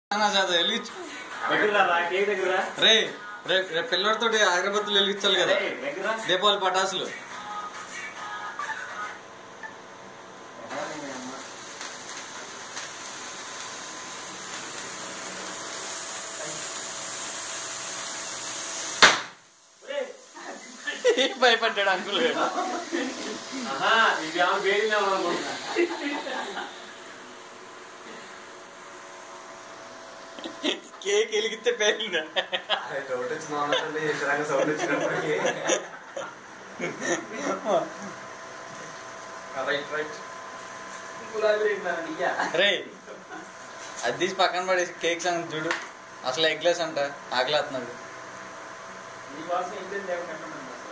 అన్నా చేత వెలిగించు దగ్గర రా కేక్ దగ్గర రా. రే రేపు రేపు పిల్లడితో అగరబత్తులు వెలిగించాలి కదా ఏయ్, దగ్గర రా. దీపావళి పటాసులు ఒరేయ్. భయపడ్డాడు అంకుల్ ఆహా, ఇది ఆమె పేరిందేమో అనుకుంటా. కేక్ వెలిగితే పేలిందా డౌట్ వచ్చింది ఇష్టంగా సౌండ్ వచ్చినప్పటికీ రైట్ రైట్ రే అది తీసి పక్కన పడేసి కేక్ సంగతి చూడు అసలు ఎగ్లెస్ అంట ఆకలేస్తున్నాడు నీకోసం ఇంటికి తేవకంటున్నాను.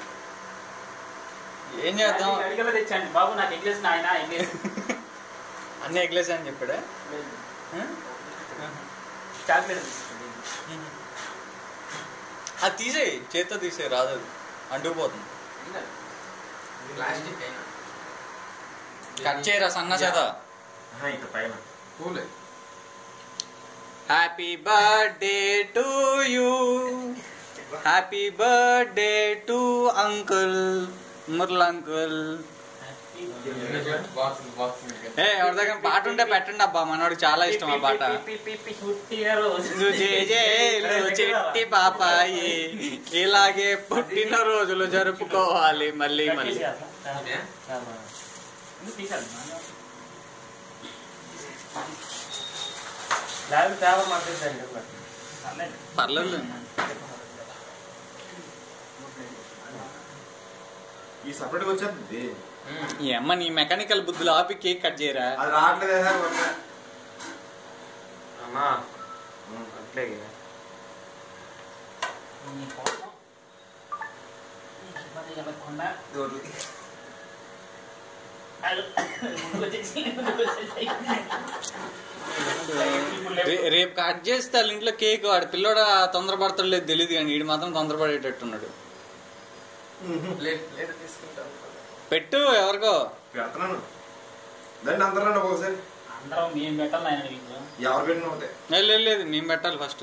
ఏం చేద్దాం అది అడిగేలా తెచ్చాండి బాబు నాకు ఎగ్లేస్ నాయన ఎగ్లేస్ అన్ని ఎగ్లెస్ అని చెప్పాడా ఆ? చాక్లెట్ తీసుకోండి. అది తీసేయి చేత్తో తీసేయి రాదు అది అంటుకుపోతుంది ప్లాస్టిక్ అయినా కట్ చేయరా సన్న చేత ఆహా, ఇక్కడ పైన కూలే happy birthday to you happy birthday to uncle మురళ అంకుల్ బాక్స్ బాక్స్ ఏ ఎవరి దగ్గర పాట ఉంటే పెట్టండి అబ్బా మనోడికి చాలా ఇష్టం ఆ పాట పి, పి, పి, పుట్టినరోజు. జేజేలు చెట్టి పాపాయి ఇలాగే పుట్టిన రోజులు జరుపుకోవాలి మళ్ళీ మళ్ళీ ఇదే? ఎందుకు తీశారు? లేకపోతే తేవ మాట్లాడతాను కదా. పర్లేదు. పర్లేదు ఈ సపరేట్గా వచ్చేది ఈ అమ్మ నీ మెకానికల్ బుద్ధులు ఆపి కేక్ కట్ చేయరా అది రావట్లేదు సార్ కొత్త. అమ్మా అట్లే కదా. దూరం. రే- రేపు కట్ చేస్తే వాళ్ళ ఇంట్లో కేక్ వాడు పిల్లోడ తొందరపడతాడు లేదు తెలియదు కానీ వీడు మాత్రం తొందరపడేటట్టున్నాడు ప్లేట్ ప్లేట్ తీసుకుంటాను పెట్టు ఎవరికో పెడుతున్నాను దాన్ని అందరండి ఒకసారి అందరం మేము పెట్టాలి ఆయన వీళ్ళు ఎవరు పెట్టిన ఒకటే లేదు, లేదు లేదు మేము పెట్టాలి ఫస్ట్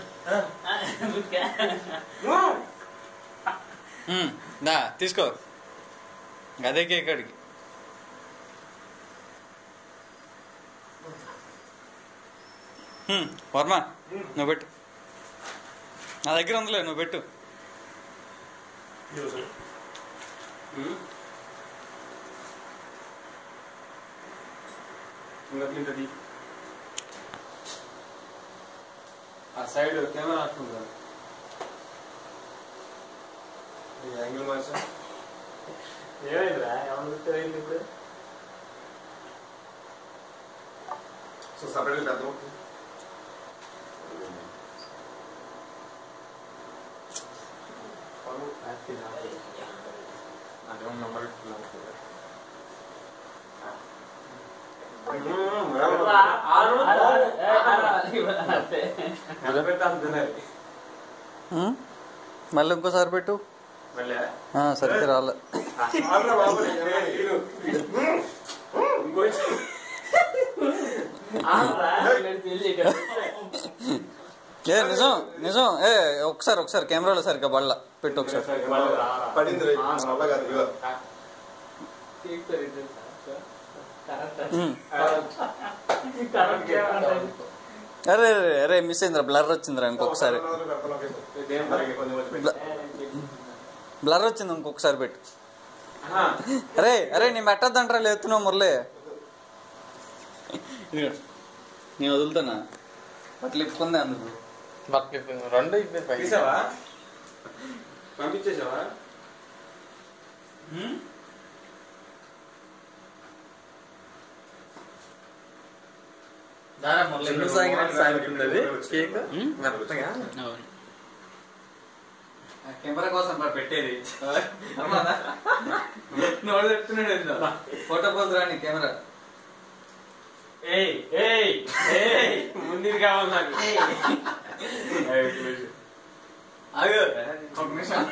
ఉమ్, దా తీసుకో అదే కేక్ అడిగి ఉమ్, వర్మ నువ్వు పెట్టు నా దగ్గర ఉందిలే నువ్వు పెట్టు ఆ సైడ్ కెమెరా వస్తుంది ఈ యాంగిల్ మార్చా ఏమైందిరా ఎవరు గుర్తు ఇప్పుడు సో సపరేట్గా పెద్ద ముక్క. అదే ఉన్న నంబర్ పెట్టుకున్నాను. ఎంత పెడితే అంత తినాలి. ఉమ్, మళ్ళీ ఇంకోసారి పెట్టు మళ్ళీ ఆ, సరిగ్గా రాలే ఆగ్రా బాబు, నేను వీలు. ఇంకొంచెం. ఏ నిజం నిజం ఏ ఒకసారి ఒకసారి కెమెరాలో సరిగ్గా బళ్ళ పెట్టు ఒకసారి పడింది రే. అలా కాదు, ఇదిగో. ఉమ్. అరే అరే అరే మిస్ అయిందిరా బ్లర్ వచ్చిందిరా ఇంకొకసారి పెడతాను ఒకేసారి. అలాగే కొంచెం కొంచెం పెట్టు. బ్లర్ వచ్చింది ఇంకొకసారి పెట్టు అరే అరే నేను పెట్టద్దంటారా లేతున్నావు మురళి ఇదిగో, నేను వదులుతానా బట్టలు ఇప్పుకుంది అందుకు రెండు తీసావా పంపించేసావా దారా మురళి ఎందుకు సాగినట్టు సాగుతుంది అది? కేక్? మెత్తగా అవును కెమెరా కోసం మరి పెట్టేది నోడు చెప్తున్నాడు ఫోటో పోదు రాని కెమెరా ఏయ్ ఏయ్ ఏయ్ ముందు కావాలి నాకు ఆగు ఒక నిమిషం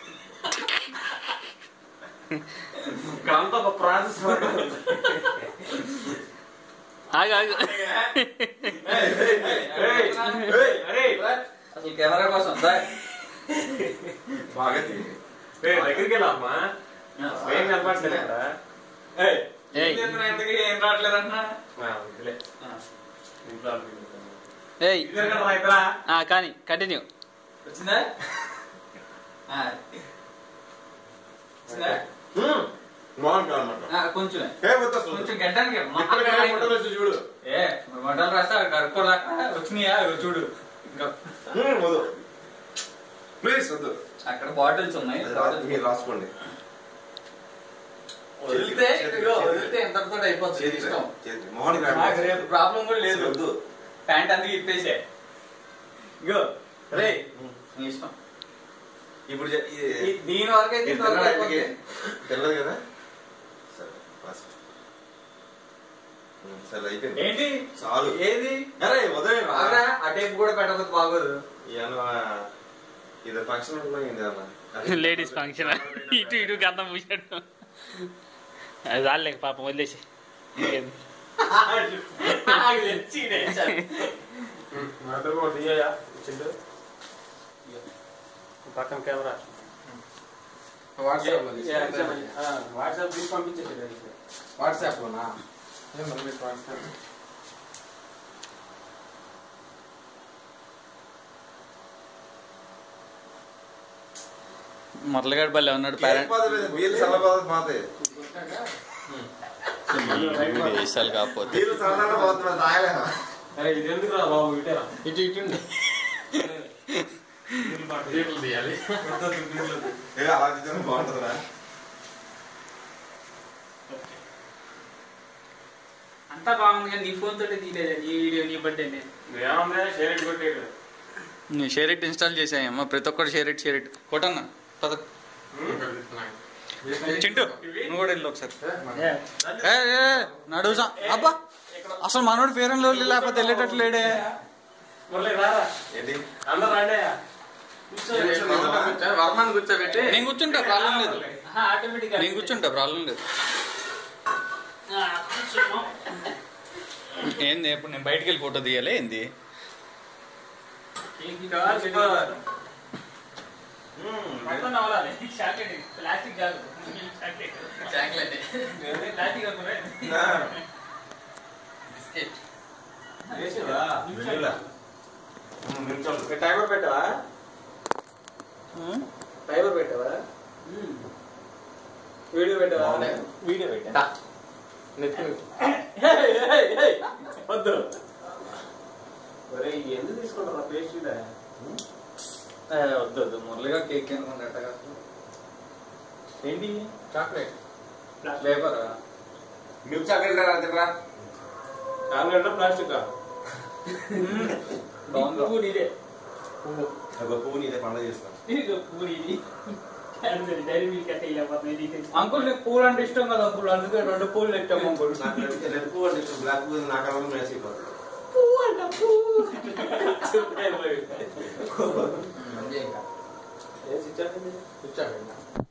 ఇక్కడంతా ఒక ప్రాసెస్ ఆగు ఆగు ఏయ్ ఏయ్, అరే అసలు కెమెరా కోసం దా. బాగా తీయండి ఏయ్, దగ్గరికి వెళ్ళమ్మా ఏం కనపడలేదు ఇక్కడ ఏయ్, ఏయ్. ఏం చేస్తున్నా ఇంతకీ? ఏం రావట్లేదంటున్నా ఆ, వదిలే. ఇంట్లో వాళ్ళు తిరుగుతున్నారు. ఏయ్ ఇద్దరు కదా ఇద్దరా? ఆ, కానీ కంటిన్యూ వచ్చిందా ఆ. వచ్చిందా హ్మ్. బాగుంటుంది అనమాట ఆ, కొంచెం ఏ వద్దు అసలు. కొంచెం గడ్డానికి ఇక్కడ ఇక్కడ ఫోటోలు వచ్చి చూడు ఏ మంటలు రాస్తే కడుక్కోలేక వచ్చినాయా ఇగో చూడు ఇంకా హ్మ్, వద్దు ప్లీజ్ వద్దు అక్కడ బాటిల్స్ ఉన్నాయి అది రా- మీరు రాసుకోండి వదిలితే ఇగో వదిలితే ఇంతటితో అయిపోతుంది చేతికి ఇష్టం రా- చేతికి. మొహానికి రా- నాకు రేపు ప్రాబ్లం కూడా లేదు వద్దు ప్యాంట్ అందుకే ఇప్పేసే ఇగో రే నీ ఇష్టం ఇప్పుడు చె- ఇది- ఈ- దీని వరకు అయితే ఇది ఇంతవరకు తిన్నాడా అయిపోతుంది. ఇంటికి? తినలేదు కదా సరే బస్. హ్మ్, సరే అయిపోయింది ఏంటి చాలు ఏది అరే వదిలే రా. బాగా ఆ టేప్ కూడా పెట్టకపోతే బాగోదు ఏమన్నా ఇది ఫంక్షన్ ఉంటున్నా ఏంది అన్న లేడీస్ ఫంక్షన్ ఇటు ఇటు గంధం పూసాడు అది చాలే పాపం వదిలేసి ఇంకేంది నాకు తెచ్చి తెచ్చాను. మాతో కూడా తీయయా? చింటూ? పక్కన కెమెరా వాట్సాప్ ఏ, ఆ, వాట్సాప్ తీసి పంపించేసి వాట్సాప్ లోనా ఏం మరి మీకు వాట్సాప్ మురళిగాడు బల్లే ఉన్నాడు పేరెంట్ వీళ్ళు చల్లబాదు పోతాయి వేసాలు కాకపోతే వీళ్ళు చల్లగా పోతున్నారు తాగలేమా అరే ఇది ఎందుకు రా బాబు ఇటేరా ఇటు ఇటు ఉండు. తీయాలి ఏ అలా చేస్తే బాగుంటుందా అంతా బాగుంది కానీ నీ ఫోన్ తోటి తీయలేదు ఈ వీడియో నీ బర్త్డే నేను ఏమన్నా షేర్ కొట్టేడు నీ షేర్ ఇట్ ఇన్స్టాల్ చేసాయమ్మా ప్రతి ఒక్కరు షేర్ ఇట్ షేర్ ఇట్ కొట్టన్నా పద చింటూ నువ్వు కూడా వెళ్ళు ఒకసారి ఏ, ఏ, నడువు సా- అబ్బా అసలు మనోడు ఫేర్ అండ్ లవ్లీ లేకపోతే వెళ్ళేటట్లు లేడే మురళి రారా ఏంటి అందరు రాండి వర్మని కూర్చోబెట్టి నేను కూర్చుంటా ప్రాబ్లం లేదు ఆటోమేటిక్ నేను కూర్చుంటా ప్రాబ్లం లేదు ఏంది ఇప్పుడు నేను బయటికి వెళ్ళి ఫోటో తీయాలి ఏంది ప్లాస్టిక్ కాదు ప్లాస్టిక్ వేసిరా టైమర్ పెట్టావా టైమర్ పెట్టావా వీడియో పెట్టావా వీడియో పెట్టా వద్దు ఒరే ఎందుకు తీసుకుంటారా పేస్ట్ వద్దు వద్దు మురళిగా కేక్ అనుకున్నట్ట ఏంటి చాక్లెట్ ఫ్లేవర్ మిల్క్ చాక్లెట్ రా తినరా చాక్లెట్ ప్లాస్టిక్ బాగుందా పువ్వు నీదే ఒక పువ్వు నీదే పండుగ చేస్తాను ఇదిగో పువ్వు నీది డైరీ మిల్క్ అంటే ఇలా పోతుంది అంకుల్ నీకు పూలు అంటే ఇష్టం కదా అంకుల్ అందుకే రెండు పూలు తెచ్చాము అంకుల్ నాకు రెడ్- రెడ్ పువ్వు అంటే ఇష్టం బ్లాక్ పువ్వు నా కలర్ మ్యాచ్ అయిపోతుంది మంచిగా ఇంకా ఏ స్విచ్ ఆఫ్ అయింది? కూర్చోబెట్టి